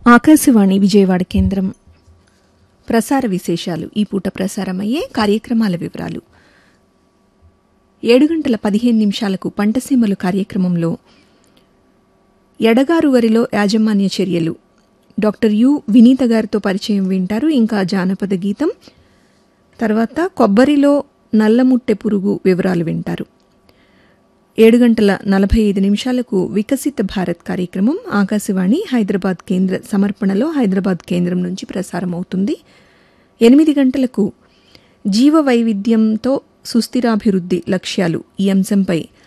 ఆకాశవాణి విజయవాడ కేంద్రం ప్రసార విశేషాలు ఈ పూట ప్రసారమయ్యే కార్యక్రమాల వివరాలు ఏడు గంటల పదిహేను నిమిషాలకు పంటసీమలు కార్యక్రమంలో ఎడగారు వరిలో యాజమాన్య చర్యలు డాక్టర్ యు వినీత గారితో పరిచయం వింటారు ఇంకా జానపద గీతం తర్వాత కొబ్బరిలో నల్లముట్టె పురుగు వివరాలు వింటారు ఏడు గంటల నలభై ఐదు నిమిషాలకు వికసిత భారత్ కార్యక్రమం ఆకాశవాణి హైదరాబాద్ కేంద్ర సమర్పణలో హైదరాబాద్ కేంద్రం నుంచి ప్రసారం అవుతుంది ఎనిమిది గంటలకు జీవ వైవిధ్యంతో సుస్థిరాభివృద్ధి లక్ష్యాలు ఈ అంశంపై